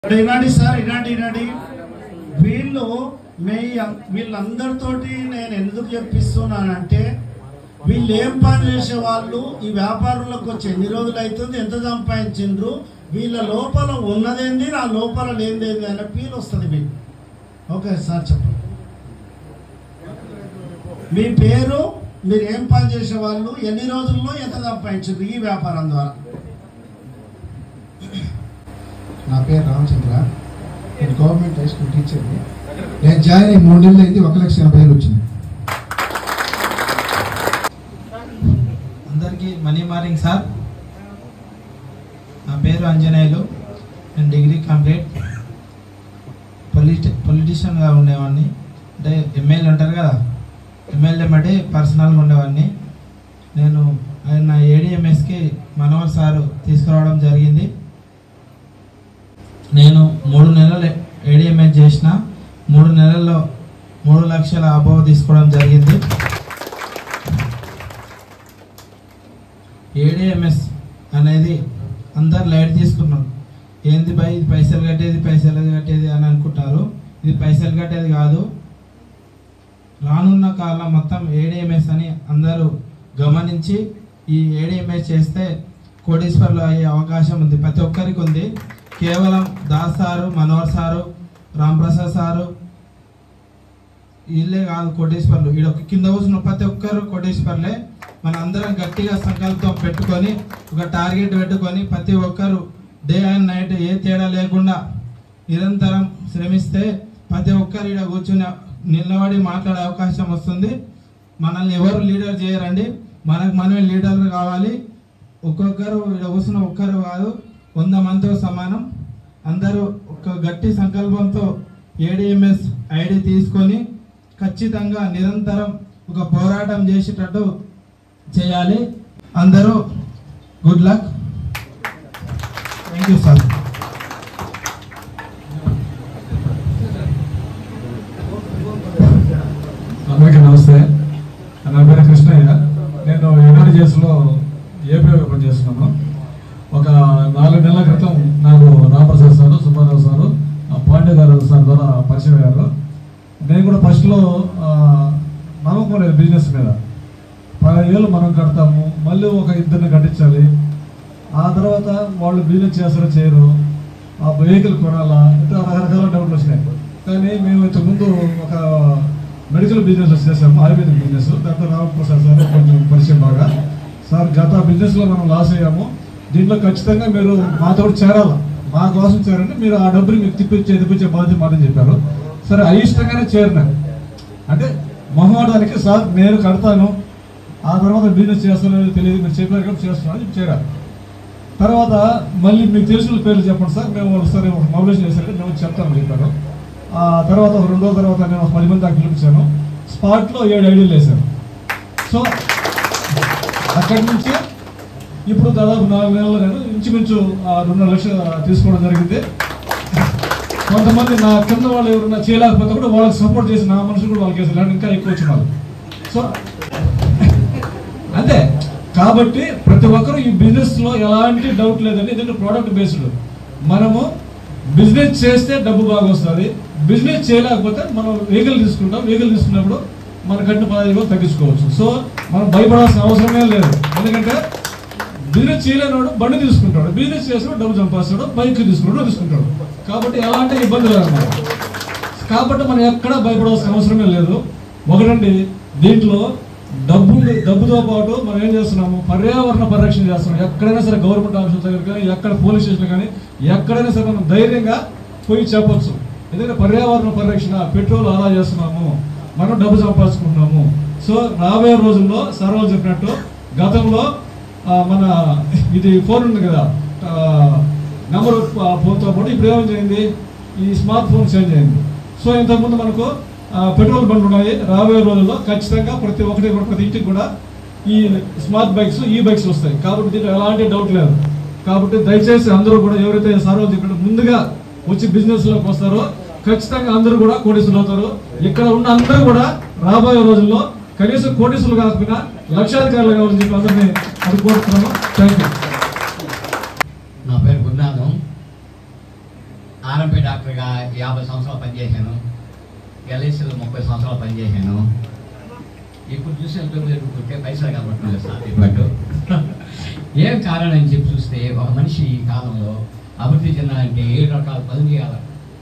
ఇక్కడ వినండి సార్ వినండి వినండి వీళ్ళు మీ వీళ్ళందరితోటి నేను ఎందుకు చెప్పిస్తున్నానంటే వీళ్ళు ఏం పని చేసే వాళ్ళు ఈ వ్యాపారంలోకి వచ్చి ఎన్ని రోజులు అవుతుంది ఎంత సంపాదించిండ్రు వీళ్ళ లోపల ఉన్నదేంది నా లోపల లేనిదేంది అనే ఫీల్ వస్తుంది మీకు ఓకే సార్ చెప్పండి మీ పేరు మీరు ఏం పని చేసే వాళ్ళు ఎన్ని రోజుల్లో ఎంత సంపాదించారు ఈ వ్యాపారం ద్వారా నా పేరు రామచంద్ర నేను గవర్నమెంట్ హై స్కూల్ టీచర్ని నేను జాయిన్ అయ్యి మూడు నెలలు అయింది ఒక లక్ష ఎనభై వేలు వచ్చింది అందరికీ మనీ మార్నింగ్ సార్ నా పేరు అంజనేయులు నేను డిగ్రీ కంప్లీట్ పొలిటి పొలిటీషియన్గా ఉండేవాడిని అంటే ఎమ్మెల్యే ఉంటారు కదా ఎమ్మెల్యే బట్టి పర్సనల్గా ఉండేవాడిని నేను ఆయన ఏడిఎంఎస్కి మనోహర్ సారు తీసుకురావడం జరిగింది నేను మూడు నెలలు ఏడిఎంఎస్ చేసిన మూడు నెలల్లో మూడు లక్షల అబోవ్ తీసుకోవడం జరిగింది ఏడిఎంఎస్ అనేది అందరు లైట్ తీసుకున్నారు ఏంది బై ఇది పైసలు కట్టేది పైసలు కట్టేది అని అనుకుంటారు ఇది పైసలు కట్టేది కాదు రానున్న కాలం మొత్తం ఏడిఎంఎస్ అని అందరూ గమనించి ఈ ఏడిఎంఎస్ చేస్తే కోటీశ్వర్లు అయ్యే అవకాశం ఉంది ప్రతి ఒక్కరికి ఉంది కేవలం Das sir Manohar sir Ramprasad sir వీళ్ళే కాదు కోటేశ్వర్లు ఈడ ఒక కింద కూర్చున్న ప్రతి ఒక్కరు కోటేశ్వర్లే మన అందరం గట్టిగా సంకల్పం పెట్టుకొని ఒక టార్గెట్ పెట్టుకొని ప్రతి ఒక్కరు డే అండ్ నైట్ ఏ తేడా లేకుండా నిరంతరం శ్రమిస్తే ప్రతి ఒక్కరు ఇక్కడ కూర్చుని నిలబడి మాట్లాడే అవకాశం వస్తుంది మనల్ని ఎవరు లీడర్ చేయరండి మనకు మనమే లీడర్లు కావాలి ఒక్కొక్కరు ఇక్కడ కూర్చున్న ఒక్కరు కాదు వంద మందితో సమానం అందరూ ఒక గట్టి సంకల్పంతో ఏడిఎంఎస్ ఐడి తీసుకొని ఖచ్చితంగా నిరంతరం ఒక పోరాటం చేసేటట్టు చేయాలి అందరూ good luck thank you sir అందరికీ నమస్తే నా పేరు కృష్ణయ్య నేను ఎన్ఆర్జీఎస్లో ఏపీలో పనిచేస్తున్నాను ఒక నాలుగు నెలల క్రితం నాకు రామప్రసాద్ సారు సుబ్బారావు సారు ఆ పాండే గారు సార్ ద్వారా పరిచయం అయ్యారు నేను కూడా ఫస్ట్లో ఆ, నమ్మకం లేదు బిజినెస్ మీద పదిహేను ఏళ్ళు మనం కడతాము మళ్ళీ ఒక ఇద్దరిని కట్టించాలి ఆ తర్వాత వాళ్ళు బిజినెస్ చేస్తారో చేయరు ఆ వెహికల్ కొనాలా ఇట్లా రకరకాల డౌట్లు వచ్చినాయి కానీ మేము ఇంతకుముందు ఒక మెడికల్ బిజినెస్ చేసాము ఆయుర్వేదిక్ బిజినెస్ దాంతో రామప్రసాద్ సార్ కొంచెం పరిచయం బాగా సార్ గత బిజినెస్లో మనం లాస్ అయ్యాము దీంట్లో ఖచ్చితంగా మీరు మాతో చేరాలి మా కోసం చేరండి మీరు ఆ డబ్బుని మీకు తిప్పించే తిప్పించే బాధ్యత మాదని చెప్పారు సరే అయిష్టంగానే చేరినాను అంటే మొహమాటానికి సార్ నేను కడతాను ఆ తర్వాత బిజినెస్ చేస్తానో లేదో తెలియదు మీరు చెప్పారు కాబట్టి చేస్తున్నాను అని చేరారు తర్వాత మళ్ళీ మీకు తెలిసిన పేర్లు చెప్పండి సార్ మేము ఒకసారి ఒక మొబిలైజేషన్ చేశారు మేము చెప్తాను చెప్పారు ఆ తర్వాత ఒక రెండో తర్వాత నేను ఒక పది మంది దాకా పిలిపించాను స్పాట్లో ఏడు ఐడియాలు వేశాను సో అక్కడి నుంచి ఇప్పుడు దాదాపు నాలుగు నెలలు నేను ఇంచుమించు ఆ రెండున్నర లక్షలు తీసుకోవడం జరిగింది కొంతమంది నా కింద వాళ్ళు ఎవరైనా చేయలేకపోతే కూడా వాళ్ళకి సపోర్ట్ చేసి నా మనుషులు కూడా వాళ్ళకి వేసారు ఇలాంటి ఇంకా ఎక్కువ వచ్చినారు సో అంతే కాబట్టి ప్రతి ఒక్కరు ఈ బిజినెస్ లో ఎలాంటి డౌట్ లేదండి ఎందుకంటే ప్రోడక్ట్ బేస్డ్ మనము బిజినెస్ చేస్తే డబ్బు బాగా వస్తుంది బిజినెస్ చేయలేకపోతే మనం వెహికల్ తీసుకుంటాం వెహికల్ తీసుకున్నప్పుడు మన కట్టిన పదహైదు వేలు తగ్గించుకోవచ్చు సో మనం భయపడాల్సిన అవసరమే లేదు ఎందుకంటే బిజినెస్ చేయలేనివాడు బండి తీసుకుంటాడు బిజినెస్ చేసినప్పుడు డబ్బు సంపాదిస్తాడు బైక్ తీసుకుంటాడు తీసుకుంటాడు కాబట్టి ఎలాంటి ఇబ్బంది లేదన్నమాట కాబట్టి మనం ఎక్కడ భయపడాల్సిన అవసరమే లేదు ఒకటండి దీంట్లో డబ్బు డబ్బుతో పాటు మనం ఏం చేస్తున్నాము పర్యావరణ పరిరక్షణ చేస్తున్నాం ఎక్కడైనా సరే గవర్నమెంట్ ఆఫీసుల దగ్గర కానీ ఎక్కడ పోలీస్ స్టేషన్ కానీ ఎక్కడైనా సరే మనం ధైర్యంగా పోయి చెప్పొచ్చు ఎందుకంటే పర్యావరణ పరిరక్షణ పెట్రోల్ ఆదా చేస్తున్నాము మనం డబ్బు సంపాదించుకుంటున్నాము సో రాబోయే రోజుల్లో సర్వాలు చెప్పినట్టు గతంలో ఆ, మన ఇది ఫోన్ ఉంది కదా నెంబర్ ఫోన్తో పాటు ఇప్పుడు ఏమేం చేయింది ఈ స్మార్ట్ ఫోన్ చేంజ్ అయింది సో ఇంతకుముందు మనకు ఆ, పెట్రోల్ బండ్లు ఉన్నాయి రాబోయే రోజుల్లో ఖచ్చితంగా ప్రతి ఒక్కటి కూడా ప్రతి ఇంటికి కూడా ఈ స్మార్ట్ బైక్స్ ఈ బైక్స్ వస్తాయి కాబట్టి దీంట్లో ఎలాంటి డౌట్ లేదు కాబట్టి దయచేసి అందరూ కూడా ఎవరైతే సార్వలు చెప్పినట్టు ముందుగా వచ్చి బిజినెస్ లోకి వస్తారో ఖచ్చితంగా అందరూ కూడా కోటీసులు అవుతారు ఇక్కడ ఉన్న అందరూ కూడా రాబోయే రోజుల్లో కనీసం కోటీసులు కాకపోయినా లక్షాధికారులు కావాలని చెప్పి అందరినీ అది కోరుతున్నాను థ్యాంక్ యూ నా పేరు గురునాథం ఆర్ ఆర్ఎంపీ డాక్టర్గా యాభై సంవత్సరాలు పనిచేశాను ఎల్ఐసిలో ముప్పై సంవత్సరాలు పనిచేశాను ఇప్పుడు చూసే పుట్టే పైసలు కనబడుతుంది సార్ ఇప్పట్టు ఏం కారణం అని చెప్పి చూస్తే ఒక మనిషి ఈ కాలంలో అభివృద్ధి చెందాలంటే ఏడు రకాల పనులు చేయాలి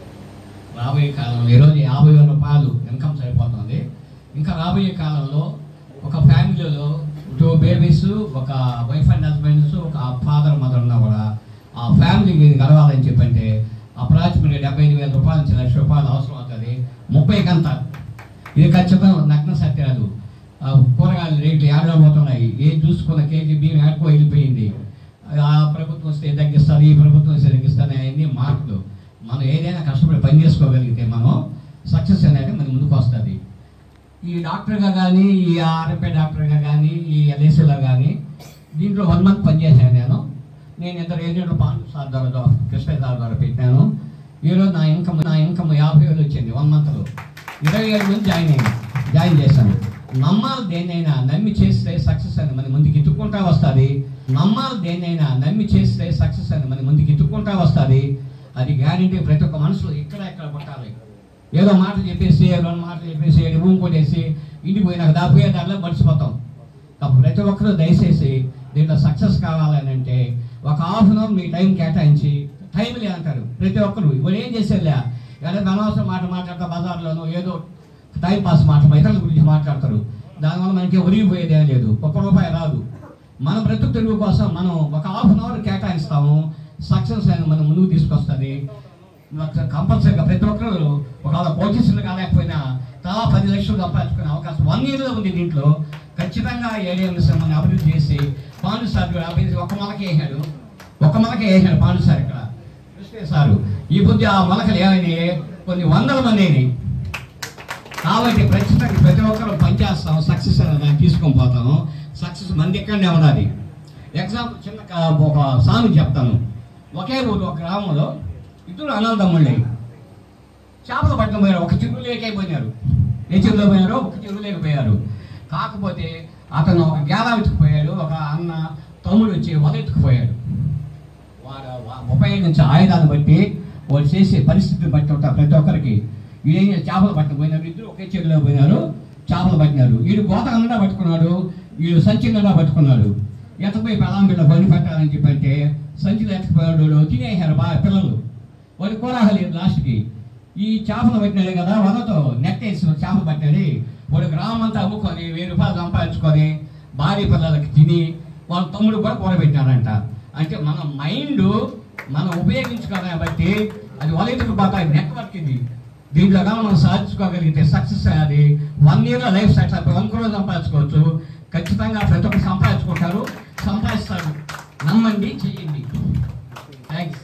రాబోయే కాలంలో ఈరోజు యాభై వేల రూపాయలు ఇన్కమ్ సరిపోతుంది ఇంకా రాబోయే కాలంలో ఒక ఫ్యామిలీలో టూ బేబీస్ ఒక వైఫ్ అండ్ హస్బెండ్స్ ఒక ఫాదర్ మదర్ ఉన్నా కూడా ఆ ఫ్యామిలీకి ఇది గడవాలని చెప్పంటే అప్రాచమైన డెబ్బై ఐదు వేల రూపాయల నుంచి లక్ష రూపాయలు అవసరం అవుతుంది ముప్పై కంత ఇది ఖచ్చితంగా నగ్న సత్యాలు ఆ కూరగాయల రేట్లు ఏడలో పోతున్నాయి ఏది చూసుకున్న కేజీ బియ్యం ఏడుకో వెళ్ళిపోయింది ఆ ప్రభుత్వం వస్తే తగ్గిస్తుంది ఈ ప్రభుత్వం వస్తే తగ్గిస్తుంది అవన్నీ మార్పులు మనం ఏదైనా కష్టపడి పని చేసుకోగలిగితే మనం సక్సెస్ అనేది మన ముందుకు వస్తుంది ఈ డాక్టర్గా కానీ ఈ ఆర్ఎంపీ డాక్టర్గా కానీ ఈ ఎల్ఐసీలో కానీ దీంట్లో వన్ మంత్ పనిచేశాను నేను నేను ఇద్దరు ఏజెంట్లు పాండు సార్ ద్వారా కృష్ణయ్య సార్ ద్వారా పెట్టాను ఈరోజు నా ఇన్కమ్ నా ఇన్కమ్ యాభై వేలు వచ్చింది వన్ మంత్లో ఇరవై ఏడు మంది జాయిన్ అయ్యాను జాయిన్ చేశాను నమ్మాలి దేన్నైనా నమ్మి చేస్తే సక్సెస్ అని మన ముందుకు ఇట్టుకుంటా వస్తుంది నమ్మాలి దేన్నైనా నమ్మి చేస్తే సక్సెస్ అని మన ముందుకు ఇట్టుకుంటా వస్తుంది అది గ్యారంటీ ప్రతి ఒక్క మనసులో ఇక్కడ ఎక్కడ పుట్టాలి ఏదో మాట చెప్పేసి రెండు మాటలు చెప్పేసి రూమ్ కొట్టేసి ఇంటికి పోయినాక దాపోయే దాంట్లో మర్చిపోతాం కాబట్టి ప్రతి ఒక్కరూ దయచేసి దీంట్లో సక్సెస్ కావాలని అంటే ఒక హాఫ్ అన్ అవర్ మీ టైం కేటాయించి టైం లేదంటారు ప్రతి ఒక్కరు ఇప్పుడు ఏం చేసేదిలే ఏదో అనవసరం మాట మాట్లాడతా బజార్లోనూ ఏదో టైం పాస్ మాట ఇతరుల గురించి మాట్లాడతారు దానివల్ల మనకి ఒరిగిపోయేది ఏం లేదు ఒక్క రూపాయి రాదు మన బ్రతుకు తెరుగు కోసం మనం ఒక హాఫ్ అన్ అవర్ కేటాయిస్తాము సక్సెస్ అనేది మనం ముందుకు తీసుకొస్తుంది కంపల్సరీగా ప్రతి ఒక్కరు ఒకవేళ కోటీసులు కాలేకపోయినా తలా పది లక్షలు సంపాదించుకునే అవకాశం వన్ ఇయర్లో ఉంది దీంట్లో ఖచ్చితంగా ఏడిఎంఎస్ మనం అభివృద్ధి చేసి పాండు సార్ కూడా అభివృద్ధి ఒక మొలక వేసాడు ఒక మొలక వేసాడు పాండు సార్ ఇక్కడ కృష్ణ సారు ఈ బుద్ధి ఆ మొలకలు ఏమైనాయి కొన్ని వందల మంది అయినాయి కాబట్టి ఖచ్చితంగా ప్రతి ఒక్కరు పనిచేస్తాం సక్సెస్ అనేది తీసుకొని పోతాము సక్సెస్ మంది ఇక్కడనే ఉన్నది ఎగ్జాంపుల్ చిన్న క- ఒక సామెత చెప్తాను ఒకే ఊరు ఒక గ్రామంలో ఇద్దరు అన్నదమ్ముళ్ళే చేపలు పట్టడం పోయారు ఒక చెరువు లేకపోయినారు ఏ చెరువులో పోయారో ఒక చెరువు లేకపోయారు కాకపోతే అతను ఒక గేలా ఎత్తుకుపోయాడు ఒక అన్న తమ్ముడు వచ్చి వల ఎత్తుకుపోయాడు వాడు వా- ఉపయోగించే ఆయుధాన్ని బట్టి వాళ్ళు చేసే పరిస్థితిని బట్టి ఉంటారు ప్రతి ఒక్కరికి వీడు చేపలు పట్టడం పోయినారు ఇద్దరు ఒకే చెరువులో పోయినారు చేపలు పట్టినారు వీడు గోత అన్నడా పట్టుకున్నాడు వీడు సంచి నిండా పట్టుకున్నాడు ఎత్తపోయి పెళ్ళాం పిల్ల బండి పెట్టాలని చెప్పంటే సంచిలో ఎత్తకపోయాడు వాడు తినేసారు బాగా పిల్లలు వాడు కోరాహలేదు లాస్ట్కి ఈ చేపలు పట్టినాడు కదా వలతో నెట్ వేసి చేపలు పట్టినాడు వాడు గ్రామం అంతా అమ్ముకొని వెయ్యి రూపాయలు సంపాదించుకొని భార్య పిల్లలకి తిని వాళ్ళ తమ్ముడు కూడా కూర పెట్టారంట అంటే మన మైండ్ మనం ఉపయోగించుకోవాలి కాబట్టి అది వలెతుకు పోతా నెట్వర్క్ ఇది దీంట్లో కానీ మనం సాధించుకోగలిగితే సక్సెస్ అది వన్ ఇయర్లో లైఫ్ సెట్ అయిపోయి వన్ క్రోర్ సంపాదించుకోవచ్చు ఖచ్చితంగా ప్రతి ఒక్కరు సంపాదించుకుంటారు సంపాదిస్తారు నమ్మండి చెయ్యండి థ్యాంక్స్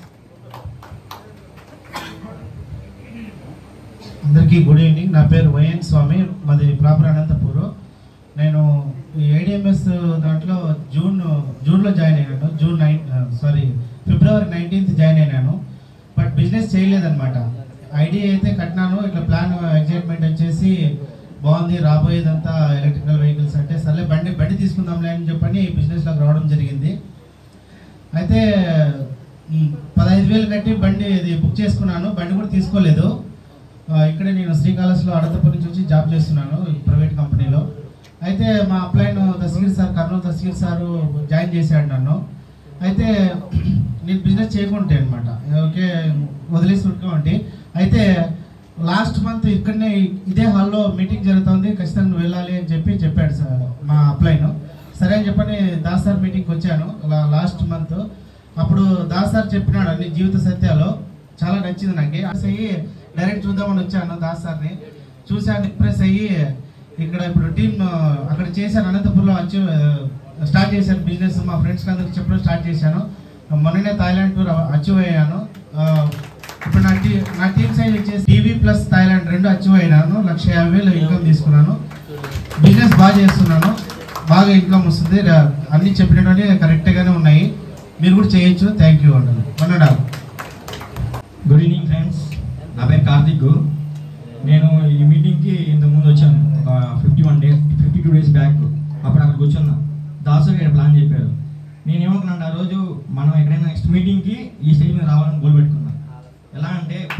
అందరికీ గుడ్ ఈవినింగ్ నా పేరు వైఎన్ స్వామి మాది ప్రాపర్ అనంతపూర్ నేను ఈ ఏడిఎంఎస్ దాంట్లో జూన్ జూన్లో జాయిన్ అయ్యాను June nine sorry February nineteenth join అయినాను బట్ బిజినెస్ చేయలేదన్నమాట ఐడియా అయితే కట్టినాను ఇట్లా ప్లాన్ ఎగ్జైట్మెంట్ వచ్చేసి బాగుంది రాబోయేదంతా ఎలక్ట్రికల్ వెహికల్స్ అంటే సర్లే బండి బండి తీసుకుందాంలే అని చెప్పని ఈ బిజినెస్లోకి రావడం జరిగింది అయితే మ్, పదహైదు వేలు కట్టి బండి ఇది బుక్ చేసుకున్నాను బండి కూడా తీసుకోలేదు ఆ, ఇక్కడే నేను శ్రీకాళహస్తిలో అనంతపురం నుంచి వచ్చి జాబ్ చేస్తున్నాను ఈ ప్రైవేట్ కంపెనీలో అయితే మా upline Dastagiri sir Kurnool Dastagiri sir join చేశాడు నన్ను అయితే నేను బిజినెస్ చేయకుంటే అనమాట ఓకే వదిలేసి ఉట్టుకోండి అయితే లాస్ట్ మంత్ ఇక్కడనే ఇదే హాల్లో మీటింగ్ జరుగుతుంది ఖచ్చితంగా నువ్వు వెళ్ళాలి అని చెప్పి చెప్పాడు సార్ మా అప్లైన్ సరే అని చెప్పని దాస్ సార్ మీటింగ్కి వచ్చాను లాస్ట్ మంత్ అప్పుడు దాస్ సార్ చెప్పినాడు అన్ని జీవిత సత్యాలు చాలా నచ్చింది నాకు ఇంప్రెస్ అయ్యి డైరెక్ట్ చూద్దామని వచ్చాను దాస్ సార్ని చూశాను ఇంప్రెస్ అయ్యి ఇక్కడ ఇప్పుడు టీమ్ అక్కడ చేశాను అనంతపురంలో వచ్చి స్టార్ట్ చేశాను బిజినెస్ మా ఫ్రెండ్స్కి అందరికి చెప్పడం స్టార్ట్ చేశాను మొన్ననే థాయిలాండ్ టూర్ అచీవ్ అయ్యాను ఆ, ఇప్పుడు నా టీ నా టీమ్ సైజ్ వచ్చేసి టీవీ ప్లస్ థాయిలాండ్ రెండు అచీవ్ అయినాను లక్ష యాభై వేలు ఇన్కమ్ తీసుకున్నాను బిజినెస్ బాగా చేస్తున్నాను బాగా ఇన్కమ్ వస్తుంది రా- అన్ని చెప్పినటువంటి కరెక్ట్గానే ఉన్నాయి మీరు కూడా చేయొచ్చు థ్యాంక్ యూ అండి వన్ గుడ్ ఈవినింగ్ ఫ్రెండ్స్ నా పేరు కార్తిక్ నేను ఈ మీటింగ్కి ఇంతకు ముందు వచ్చాను ఒక fifty one days fifty two days back అప్పుడు అక్కడ కూర్చున్నా దాసు ఇక్కడ ప్లాన్ చెప్పారు నేనేమనుకున్నాను ఆ రోజు మనం ఎక్కడైనా నెక్స్ట్ మీటింగ్కి ఈ స్టేజ్ మీద రావాలని గోల్ పెట్టుకున్నాను ఎలా అంటే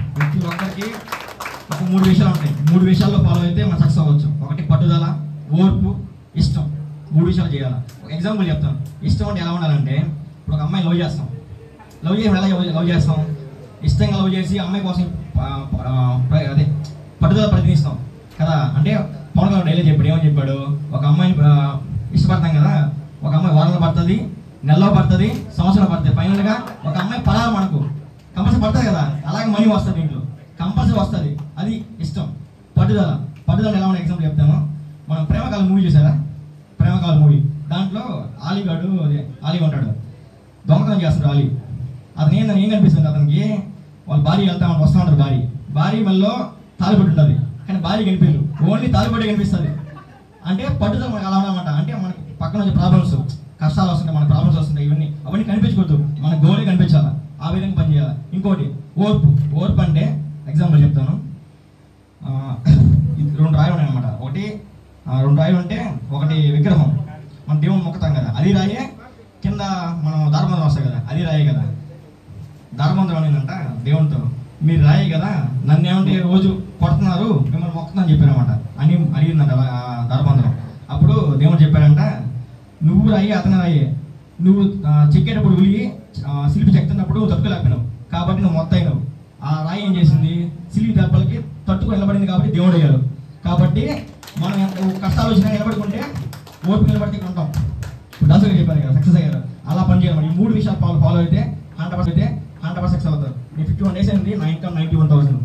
మనకి ఒక మూడు విషయాలు ఉంటాయి మూడు విషయాల్లో ఫాలో అయితే మనం సక్సెస్ అవ్వచ్చు ఒకటి పట్టుదల ఓర్పు ఇష్టం మూడు విషయాలు చేయాలి ఒక ఎగ్జాంపుల్ చెప్తాను ఇష్టం అంటే ఎలా ఉండాలంటే ఇప్పుడు ఒక అమ్మాయి లవ్ చేస్తాం లవ్ చేసి ఎలా లవ్ చేస్తాం ఇష్టంగా లవ్ చేసి అమ్మాయి కోసం ఆ, ఆ, ప్ర- అదే పట్టుదల ప్రయత్నిస్తాం కదా అంటే పవన్ కళ్యాణ్ డైలీ చెప్పాడు ఏమని చెప్పాడు ఒక అమ్మాయిని ఆ, ఇష్టపడతాం కదా ఒక అమ్మాయి వారంలో పడుతుంది నెలలో పడుతుంది సంవత్సరం పడుతుంది ఫైనల్గా ఒక అమ్మాయి పడాలి మనకు కంపల్సరీ పడుతుంది కదా అలాగే మనీ వస్తుంది దీంట్లో కంపల్సరీ వస్తుంది అది ఇష్టం పట్టుదల పట్టుదల ఎలా ఉన్న ఎగ్జాంపుల్ చెప్తాను మనం ప్రేమకాల మూవీ చూసారా ప్రేమకాల మూవీ దాంట్లో ఆలీగాడు అదే ఆలీగా ఉంటాడు దొంగతనం చేస్తాడు ఆలీ అతను ఏందని ఏం కనిపిస్తుంది అతనికి వాళ్ళ భార్య వెళ్తా ఉంటారు వస్తూ ఉంటారు భార్య భార్య మళ్ళీ తాలిపడి ఉంటుంది కానీ భార్య కనిపించదు ఓన్లీ తాలిపడి కనిపిస్తుంది అంటే పట్టుదల మనకు అలా ఉన్నమాట అంటే మనకి పక్కన వచ్చే ప్రాబ్లమ్స్ కష్టాలు వస్తుంటాయి మన ప్రాబ్లమ్స్ వస్తుంటాయి ఇవన్నీ అవన్నీ కనిపించకూడదు మన గోలే కనిపించాలి ఆ విధంగా పనిచేయాలి ఇంకోటి ఓర్పు ఓర్పు అంటే ఎగ్జాంపుల్ చెప్తాను ఆ, ఇది రెండు రాయి ఉన్నాయి అనమాట ఒకటి ఆ, రెండు రాయి ఉంటే ఒకటి విగ్రహం మన దేవుని మొక్కుతాం కదా అది రాయే కింద మనం దారబంధం వస్తాయి కదా అది రాయే కదా దారబంధం అనేదంట దేవునితో మీరు రాయే కదా నన్ను ఏమంటే రోజు కొడుతున్నారు మిమ్మల్ని మొక్కుతుందని చెప్పారన్నమాట అని అడిగిందంట ఆ దారబంధం అప్పుడు దేవుడు చెప్పాడంట నువ్వు రాయి అతను రాయే నువ్వు ఆ, చెక్కేటప్పుడు ఉలిగి ఆ, శిల్పి చెక్తున్నప్పుడు తట్టుకోలేకపోయినావు కాబట్టి నువ్వు మొత్తైనావు ఆ రాయి ఏం చేసింది శిల్పి దెబ్బలకి తట్టుకు నిలబడింది కాబట్టి దేవుడు అయ్యాడు కాబట్టి మనం ఎంత కష్టాలు వచ్చినా నిలబడుకుంటే ఓపిక నిలబడితే ఇక్కడ ఉంటాం ఇప్పుడు డాన్స్ చెప్పారు కదా సక్సెస్ అయ్యారు అలా పని చేయాలి ఈ మూడు విషయాలు ఫాలో ఫాలో అయితే హండ్రెడ్ పర్సెంట్ అయితే హండ్రెడ్ పర్సెంట్ సక్సెస్ అవుతారు నేను ఫిఫ్టీ వన్ డేస్ అయింది నా income ninety one thousand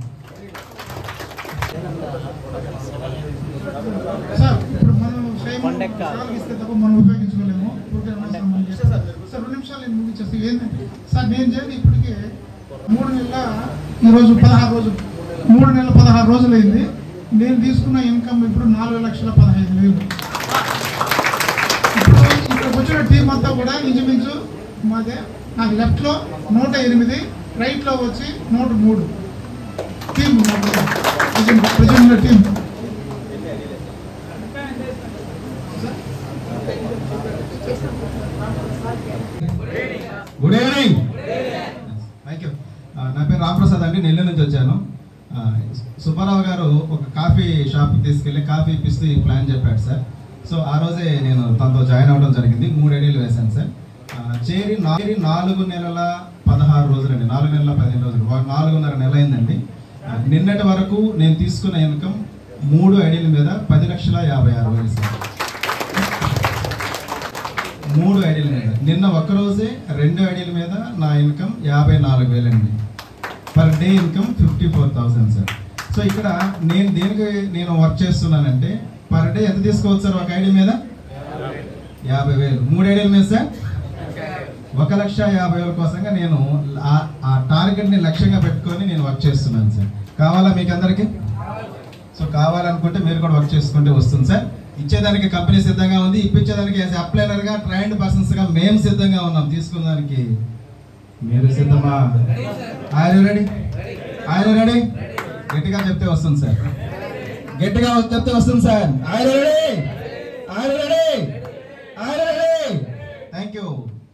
sir ఇప్పుడు మనం సేమ్ సార్కి ఇస్తే తప్ప మనం ఉపయోగించుకోలేము ఊరికే అనవసరం మనం చేస్తే సార్ రెండు నిమిషాలు నేను ముగించేస్తే ఏంటంటే సార్ నేను చేయండి ఇప్పటికే మూడు నెలల ఈరోజు పదహారు రోజులు మూడు నెలల పదహారు రోజులు అయింది నేను తీసుకున్న ఇన్కమ్ ఇప్పుడు నాలుగు లక్షల పదహైదు వేలు ఇప్పుడు ఇక్కడికి వచ్చిన టీం అంతా కూడా ఇంచుమించు మాదే నాకు లెఫ్ట్లో నూట ఎనిమిది రైట్లో వచ్చి నూట మూడు team present team good evening thank you నా పేరు రామప్రసాద్ అండి నెల్లూరు నుంచి వచ్చాను ఆ, సుబ్బారావు గారు ఒక కాఫీ షాప్ తీసుకెళ్ళి కాఫీ ఇప్పిస్తూ ఈ ప్లాన్ చెప్పాడు సార్ సో ఆ రోజే నేను తనతో జాయిన్ అవ్వడం జరిగింది మూడు ఐడీలు వేశాను సార్ ఆ, చేరి నా- చేరి నాలుగు నెలల పదహారు రోజులండి నాలుగు నెలల పదిహేను రోజులు వా- నాలుగున్నర నెల అయిందండి ఆ, నిన్నటి వరకు నేను తీసుకున్న ఇన్కమ్ మూడు ఐడీల మీద పది లక్షల యాభై ఆరు వేలు సార్ మూడు ఐడీల మీద నిన్న ఒక్క రోజే రెండు ఐడీల మీద నా ఇన్కమ్ యాభై నాలుగు వేలండి per day income fifty four thousand sir so ఇక్కడ నేను దేనికి నేను వర్క్ చేస్తున్నానంటే పర్ డే ఎంత తీసుకోవచ్చు సార్ ఒక ఐడి మీద యాభై వేలు మూడు ఐడీల మీద సార్ ఒక లక్ష యాభై వేల కోసంగా నేను ఆ- ఆ టార్గెట్ని లక్ష్యంగా పెట్టుకొని నేను వర్క్ చేస్తున్నాను సార్ కావాలా మీకు అందరికీ సో కావాలనుకుంటే మీరు కూడా వర్క్ చేసుకుంటే వస్తుంది సార్ ఇచ్చేదానికి కంపెనీ సిద్ధంగా ఉంది ఇప్పించేదానికి యాజ్ అప్లైనర్ గా ట్రైన్డ్ పర్సన్స్ గా మేము సిద్ధంగా ఉన్నాం తీసుకున్నానికి మీరు సిద్ధమా ఆయన రెడీ ఆయన రెడీ గట్టిగా చెప్తే వస్తుంది సార్ గట్టిగా చెప్తే వస్తుంది సార్ ఆయన రెడీ ఆయన రెడీ ఆయన ready thank you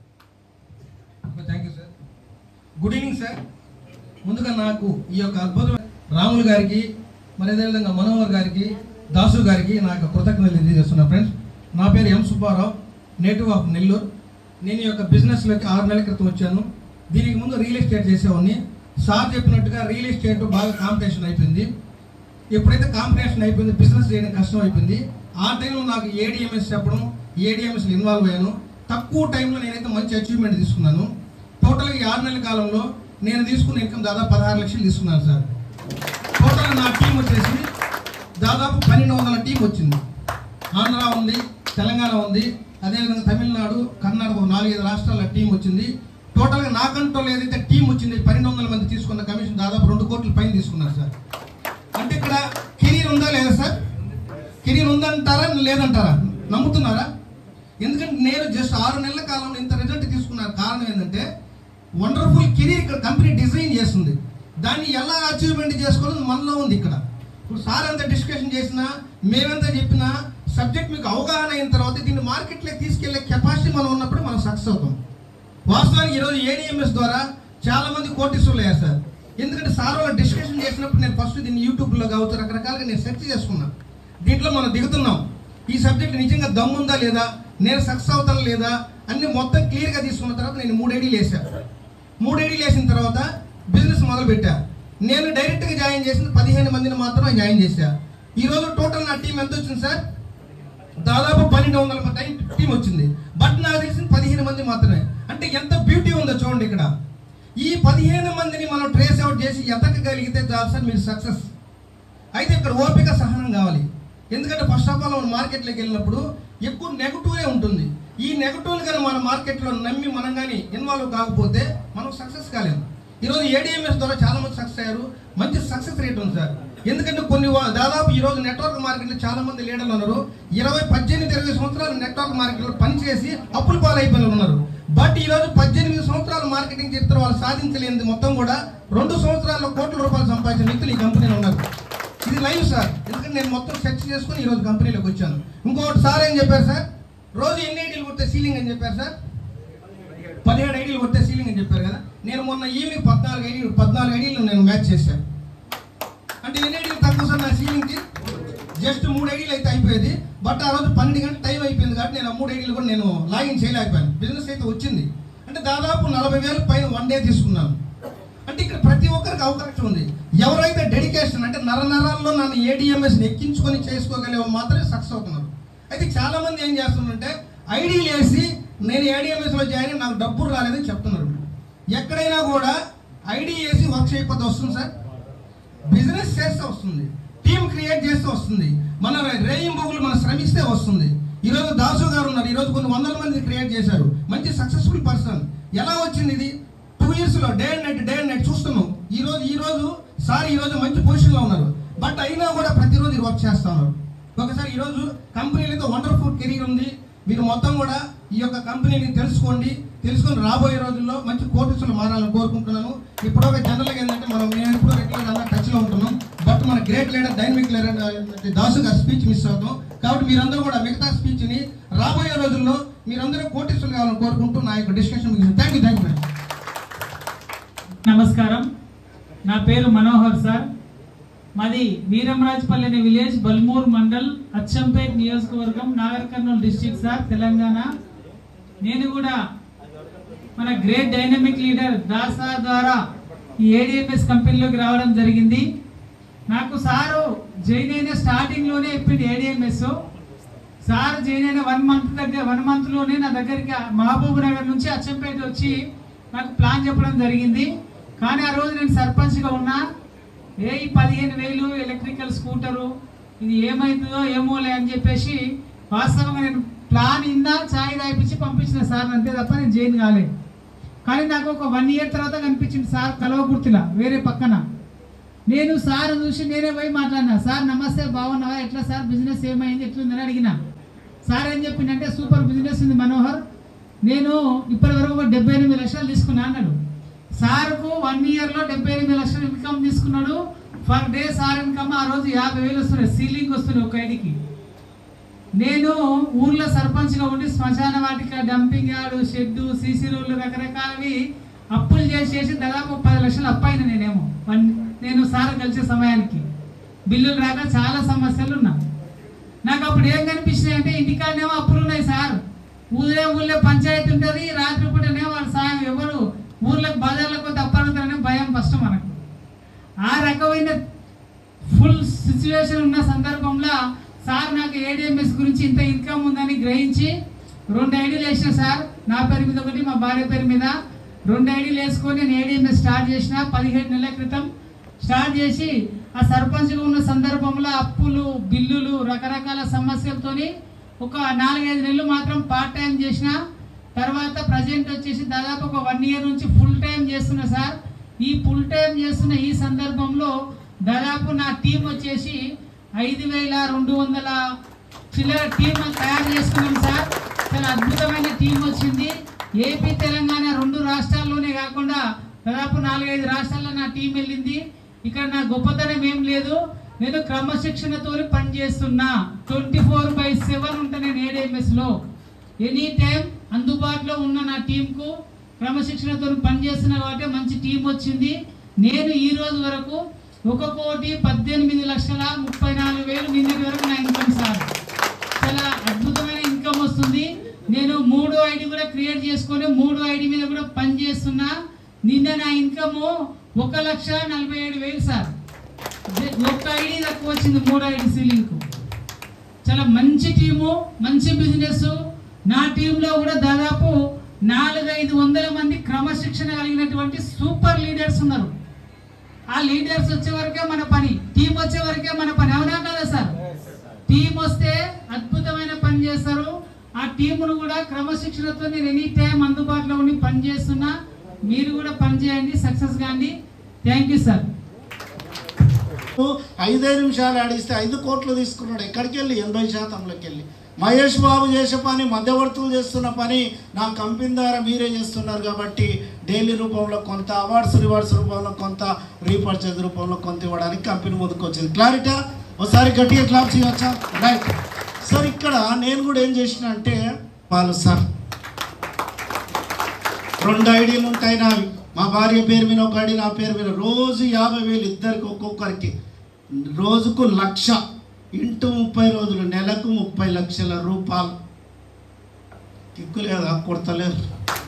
thank you sir good evening sir ముందుగా నాకు ఈ యొక్క అద్భుతమైన రాములు గారికి మరి అదేవిధంగా మనోహర్ గారికి దాసు గారికి నా యొక్క కృతజ్ఞతలు తెలియజేస్తున్నా ఫ్రెండ్స్ నా పేరు M Subba Rao native of Nellore నేను ఈ యొక్క బిజినెస్లోకి ఆరు నెలల క్రితం వచ్చాను దీనికి ముందు రియల్ ఎస్టేట్ చేసేవాడిని సార్ చెప్పినట్టుగా రియల్ ఎస్టేట్ బాగా కాంపిటీషన్ అయిపోయింది ఎప్పుడైతే కాంపిటీషన్ అయిపోయింది బిజినెస్ చేయడం కష్టం అయిపోయింది ఆ టైంలో నాకు ఏడిఎంఎస్ చెప్పడం ఏడిఎంఎస్లో ఇన్వాల్వ్ అయ్యాను తక్కువ టైంలో నేనైతే మంచి అచీవ్మెంట్ తీసుకున్నాను టోటల్గా ఈ ఆరు నెలల కాలంలో నేను తీసుకున్న ఇన్కమ్ దాదాపు పదహారు లక్షలు తీసుకున్నాను సార్ టోటల్ నా టీం వచ్చేసి దాదాపు పన్నెండు వందల టీం వచ్చింది ఆంధ్ర ఉంది తెలంగాణ ఉంది అదేవిధంగా తమిళనాడు కర్ణాటక ఒక నాలుగైదు రాష్ట్రాల టీం వచ్చింది టోటల్గా నా కంట్రోల్ ఏదైతే టీం వచ్చింది పన్నెండు వందల మంది తీసుకున్న కమిషన్ దాదాపు రెండు కోట్ల పైన తీసుకున్నారు సార్ అంటే ఇక్కడ కెరీర్ ఉందా లేదా సార్ కెరీర్ ఉందంటారా లేదంటారా నమ్ముతున్నారా ఎందుకంటే నేను జస్ట్ ఆరు నెలల కాలంలో ఇంత రిజల్ట్ తీసుకున్న కారణం ఏంటంటే వండర్ఫుల్ కెరీర్ ఇక్కడ కంపెనీ డిజైన్ చేస్తుంది దాన్ని ఎలా అచీవ్మెంట్ చేసుకోవాలని మనలో ఉంది ఇక్కడ ఇప్పుడు సార్ ఎంత డిస్కషన్ చేసినా మేమెంత చెప్పినా సబ్జెక్ట్ మీకు అవగాహన అయిన తర్వాత దీన్ని మార్కెట్లోకి తీసుకెళ్లే కెపాసిటీ మనం ఉన్నప్పుడు మనం సక్సెస్ అవుతాం వాస్తవానికి ఈరోజు ఏడిఎంఎస్ ద్వారా చాలా మంది కోటీసులు అయ్యారు సార్ ఎందుకంటే సార్ వాళ్ళు డిస్కషన్ చేసిన చేసినప్పుడు నేను ఫస్ట్ దీన్ని యూట్యూబ్లో కావచ్చు రకరకాలుగా నేను సెర్చ్ చేసుకున్నాను దీంట్లో మనం దిగుతున్నాం ఈ సబ్జెక్ట్ నిజంగా దమ్ముందా లేదా నేను సక్సెస్ అవుతాను లేదా అన్ని మొత్తం క్లియర్గా తీసుకున్న తర్వాత నేను మూడు ఐడీలు వేసాను మూడు ఐడీలు వేసిన తర్వాత బిజినెస్ మొదలు పెట్టా నేను డైరెక్ట్గా జాయిన్ చేసిన పదిహేను మందిని మాత్రమే జాయిన్ చేశా ఈరోజు టోటల్ నా టీం ఎంత వచ్చింది సార్ దాదాపు పన్నెండు వందల మంది టీం వచ్చింది బట్ నాకు తెలిసిన పదిహేను మంది మాత్రమే అంటే ఎంత బ్యూటీ ఉందో చూడండి ఇక్కడ ఈ పదిహేను మందిని మనం ట్రేస్ అవుట్ చేసి ఎతకగలిగితే చాలు సార్ మీరు సక్సెస్ అయితే ఇక్కడ ఓపిక సహనం కావాలి ఎందుకంటే ఫస్ట్ ఆఫ్ ఆల్ మనం మార్కెట్లోకి వెళ్ళినప్పుడు ఎక్కువ నెగటివ్నే ఉంటుంది ఈ నెగటివ్ కానీ మన మార్కెట్లో నమ్మి మనం కానీ ఇన్వాల్వ్ కాకపోతే మనం సక్సెస్ కాలేము ఈరోజు ఏడిఎంఎస్ ద్వారా చాలా మంది సక్సెస్ అయ్యారు మంచి సక్సెస్ రేట్ ఉంది సార్ ఎందుకంటే కొన్ని వా- దాదాపు ఈ రోజు నెట్వర్క్ మార్కెట్లో చాలా మంది లీడర్లు ఉన్నారు ఇరవై పద్దెనిమిది ఇరవై సంవత్సరాలు నెట్వర్క్ మార్కెట్లో పనిచేసి అప్పులు పాలైపోయిన వాళ్ళు ఉన్నారు బట్ ఈ రోజు పద్దెనిమిది సంవత్సరాలు మార్కెటింగ్ చరిత్ర వాళ్ళు సాధించలేనిది మొత్తం కూడా రెండు సంవత్సరాల్లో కోట్ల రూపాయలు సంపాదించిన వ్యక్తులు ఈ కంపెనీలో ఉన్నారు ఇది లైవ్ సార్ ఎందుకంటే నేను మొత్తం సెర్చ్ చేసుకుని ఈరోజు కంపెనీలోకి వచ్చాను ఇంకొకటి సార్ ఏం చెప్పారు సార్ రోజు ఎన్ని ఐడీలు కొడితే సీలింగ్ అని చెప్పారు సార్ పదిహేడు ఐడీలు కొడితే సీలింగ్ అని చెప్పారు కదా నేను మొన్న ఈవినింగ్ పద్నాలుగు ఐడీలు పద్నాలుగు ఐడీలు నేను మ్యాచ్ చేశాను అంటే ఎన్ని ఐడీలు తక్కువ సార్ నా సీలింగ్కి జస్ట్ మూడు ఐడీలు అయితే అయిపోయేది బట్ ఆ రోజు పన్నెండు గంటల టైం అయిపోయింది కాబట్టి నేను ఆ మూడు ఐడీలు కూడా నేను లాగిన్ చేయలేకపోయాను బిజినెస్ అయితే వచ్చింది అంటే దాదాపు నలభై వేల పైన వన్ డే తీసుకున్నాను అంటే ఇక్కడ ప్రతి ఒక్కరికి అవకాశం ఉంది ఎవరైతే డెడికేషన్ అంటే నర నరాల్లో నన్ను ఏడిఎంఎస్ ఎక్కించుకొని చేసుకోగలే వాళ్ళు మాత్రమే సక్సెస్ అవుతున్నారు అయితే చాలా మంది ఏం చేస్తున్నారంటే ఐడీలు వేసి నేను ఏడిఎంఎస్ లో జాయిన్ అయ్యి నాకు డబ్బులు రాలేదని చెప్తున్నారు ఎక్కడైనా కూడా ఐడి వేసి వర్క్ చేయకపోతే వస్తుంది సార్ బిజినెస్ చేస్తే వస్తుంది టీం క్రియేట్ చేస్తే వస్తుంది మన రేయింబోగులు మనం శ్రమిస్తే వస్తుంది ఈరోజు దాసు గారు ఉన్నారు ఈరోజు కొన్ని వందల మంది క్రియేట్ చేశారు మంచి సక్సెస్ఫుల్ పర్సన్ ఎలా వచ్చింది ఇది టూ ఇయర్స్ లో day and night day and night చూస్తున్నాం ఈ రోజు ఈ రోజు సార్ ఈ రోజు మంచి పొజిషన్ లో ఉన్నారు బట్ అయినా కూడా ప్రతిరోజు వర్క్ చేస్తా ఉన్నారు ఒకసారి ఈ రోజు కంపెనీలో అయితే వండర్ఫుల్ కెరీర్ ఉంది మీరు మొత్తం కూడా ఈ యొక్క కంపెనీని తెలుసుకోండి తెలుసుకొని రాబోయే రోజుల్లో మంచి కోటీసులు మారాలని కోరుకుంటున్నాను ఇప్పుడు ఒక జనరల్గా ఏంటంటే మనం మేము ఎప్పుడు రెగ్యులర్ అలా టచ్ లో ఉంటున్నాం బట్ మన great leader dynamic leader Dasu garu speech miss అవుతాం కాబట్టి మీరందరూ కూడా మిగతా స్పీచ్ ని రాబోయే రోజుల్లో మీరందరూ కోటీసులు కావాలని కోరుకుంటూ నా యొక్క డిస్కషన్ ముగింది థ్యాంక్ యూ థ్యాంక్ యూ నమస్కారం నా పేరు మనోహర్ సార్ మాది వీరమరాజపల్లి అనే విలేజ్ బల్మూర్ మండల్ అచ్చంపేట్ నియోజకవర్గం Nagarkurnool district sir Telangana నేను కూడా మన గ్రేట్ డైనమిక్ లీడర్ దాసా ద్వారా ఈ ఏడిఎంఎస్ కంపెనీలోకి రావడం జరిగింది నాకు సారు జాయిన్ అయిన స్టార్టింగ్లోనే చెప్పింది ఏడిఎంఎస్ సార్ జాయిన్ అయిన వన్ మంత్ దగ్గర వన్ మంత్లోనే నా దగ్గరికి మహబూబ్ నగర్ నుంచి అచ్చంపేట వచ్చి నాకు ప్లాన్ చెప్పడం జరిగింది కానీ ఆ రోజు నేను సర్పంచ్గా ఉన్నా ఏ ఈ పదిహేను వేలు ఎలక్ట్రికల్ స్కూటరు ఇది ఏమవుతుందో ఏమోలే అని చెప్పేసి వాస్తవంగా నేను ప్లాన్ ఇందా ఛాయ్ తాగిపించి పంపించిన సార్ అంతే తప్ప నేను జైన్ కాలేదు కానీ నాకు ఒక వన్ ఇయర్ తర్వాత కనిపించింది సార్ కలవకుర్తిలా వేరే పక్కన నేను సార్ చూసి నేనే పోయి మాట్లాడినా సార్ నమస్తే బాగున్నావా ఎట్లా సార్ బిజినెస్ ఏమైంది ఎట్లుందని అడిగిన సార్ ఏం చెప్పిందంటే సూపర్ బిజినెస్ ఉంది మనోహర్ నేను ఇప్పటి వరకు ఒక డెబ్బై ఎనిమిది లక్షలు తీసుకున్నా అన్నాడు సార్కు వన్ ఇయర్లో డెబ్బై ఎనిమిది లక్షలు ఇన్కమ్ తీసుకున్నాడు ఫర్ డే సార్ ఇన్కమ్ ఆ రోజు యాభై వేలు వస్తున్నాయి సీలింగ్ వస్తున్నాయి ఒక ఐడికి నేను ఊర్లో సర్పంచ్గా ఉండి శ్మశాన వాటిక డంపింగ్ యార్డు షెడ్డు సీసీ రోడ్లు రకరకాలవి అప్పులు చేసి చేసి దాదాపు పది లక్షలు అప్పైన నేనేమో వన్- నేను సార్ కలిసే సమయానికి బిల్లులు రాక చాలా సమస్యలు ఉన్నా నాకు అప్పుడు ఏం కనిపించినాయి అంటే ఇంటికాడనేమో అప్పులు ఉన్నాయి సార్ ఉదయం ఊళ్ళో పంచాయతీ ఉంటుంది రాత్రి పూటనేమో వాళ్ళ సాయం ఎవరు ఊర్లకు బజార్లకు తప్పడుతారనే భయం ఫస్ట్ మనకు ఆ రకమైన ఫుల్ సిచ్యువేషన్ ఉన్న సందర్భంలో సార్ నాకు ఏడిఎంఎస్ గురించి ఇంత ఇన్కమ్ ఉందని గ్రహించి రెండు ఐడీలు వేసిన సార్ నా పేరు మీద ఒకటి మా భార్య పేరు మీద రెండు ఐడీలు వేసుకొని నేను ఏడిఎంఎస్ స్టార్ట్ చేసిన పదిహేడు నెలల క్రితం స్టార్ట్ చేసి ఆ సర్పంచ్గా ఉన్న సందర్భంలో అప్పులు బిల్లులు రకరకాల సమస్యలతోని ఒక నాలుగైదు నెలలు మాత్రం పార్ట్ టైం చేసిన తర్వాత ప్రజెంట్ వచ్చేసి దాదాపు ఒక వన్ ఇయర్ నుంచి ఫుల్ టైం చేస్తున్నా సార్ ఈ ఫుల్ టైం చేస్తున్న ఈ సందర్భంలో దాదాపు నా టీం వచ్చేసి ఐదు వేల రెండు వందల చిల్లర టీం తయారు చేసుకున్నాం సార్ చాలా అద్భుతమైన టీం వచ్చింది ఏపీ తెలంగాణ రెండు రాష్ట్రాల్లోనే కాకుండా దాదాపు నాలుగైదు రాష్ట్రాల్లో నా టీం వెళ్ళింది ఇక్కడ నా గొప్పతనం ఏం లేదు నేను క్రమశిక్షణతో పనిచేస్తున్నా ట్వంటీ ఫోర్ బై సెవెన్ ఉంటా నేను ఏడిఎంఎస్ లో ఎనీ టైం అందుబాటులో ఉన్న నా టీంకు క్రమశిక్షణతో పనిచేస్తున్నా కాబట్టి మంచి టీం వచ్చింది నేను ఈ రోజు వరకు ఒక కోటి పద్దెనిమిది లక్షల ముప్పై నాలుగు వేలు నిన్నటి వరకు నా ఇన్కమ్ సార్ చాలా అద్భుతమైన ఇన్కమ్ వస్తుంది నేను మూడో ఐడి కూడా క్రియేట్ చేసుకొని మూడో ఐడి మీద కూడా పని చేస్తున్నా నిన్న నా ఇన్కమ్ ఒక లక్ష నలభై ఏడు వేలు సార్ జే- ఒక్క ఐడి తక్కువ వచ్చింది మూడో ఐడి సీలింగ్ చాలా మంచి టీము మంచి బిజినెస్ నా టీంలో కూడా దాదాపు నాలుగైదు వందల మంది క్రమశిక్షణ కలిగినటువంటి సూపర్ లీడర్స్ ఉన్నారు ఆ లీడర్స్ వచ్చే వరకే మన పని టీం వచ్చే వరకే మన పని అవునా కదా సార్ టీం వస్తే అద్భుతమైన పని చేస్తారు ఆ టీమును కూడా క్రమశిక్షణతో నేను ఎనీ టైం అందుబాటులో ఉండి పని చేస్తున్నా మీరు కూడా పని చేయండి సక్సెస్ కాండి థ్యాంక్ యూ సార్ ఐదే నిమిషాలు ఆడిస్తే ఐదు కోట్లు తీసుకున్నాడు ఎక్కడికి వెళ్ళి ఎనభై శాతంలోకి వెళ్ళి మహేష్ బాబు చేసే పని మధ్యవర్తులు చేస్తున్న పని నా కంపెనీ ద్వారా మీరే చేస్తున్నారు కాబట్టి డైలీ రూపంలో కొంత అవార్డ్స్ రివార్డ్స్ రూపంలో కొంత రీపర్చేజ్ రూపంలో కొంత ఇవ్వడానికి కంపెనీ ముందుకు వచ్చింది క్లారిటా ఒకసారి గట్టిగా క్లాప్ చేయవచ్చా రైట్ సార్ ఇక్కడ నేను కూడా ఏం చేసిన అంటే వాళ్ళు సార్ రెండు ఐడీలు ఉంటాయి నావి మా భార్య పేరు మీద ఒక ఐడి నా పేరు మీద రోజు యాభై వేలు ఇద్దరికి ఒక్కొక్కరికి రోజుకు లక్ష ఇంటూ ముప్పై రోజులు నెలకు ముప్పై లక్షల రూపాయలు కిక్కు లేదా కొడతలేరు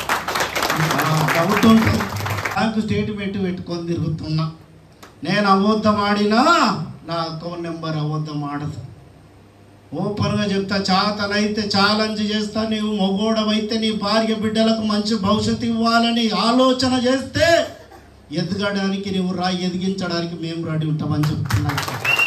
డౌట్ ఉంటుంది నాకు స్టేట్మెంట్ పెట్టుకొని తిరుగుతున్నా నేను అబద్ధం ఆడినా నా అకౌంట్ నెంబర్ అబద్ధం ఆడదు ఓపెన్గా చెప్తా చాతనైతే ఛాలెంజ్ చేస్తా నీవు మొగోడవైతే నీ భార్య బిడ్డలకు మంచి భవిష్యత్తు ఇవ్వాలని ఆలోచన చేస్తే ఎదగడానికి నువ్వు రా ఎదిగించడానికి మేము రెడీ ఉంటామని చెప్తున్నాను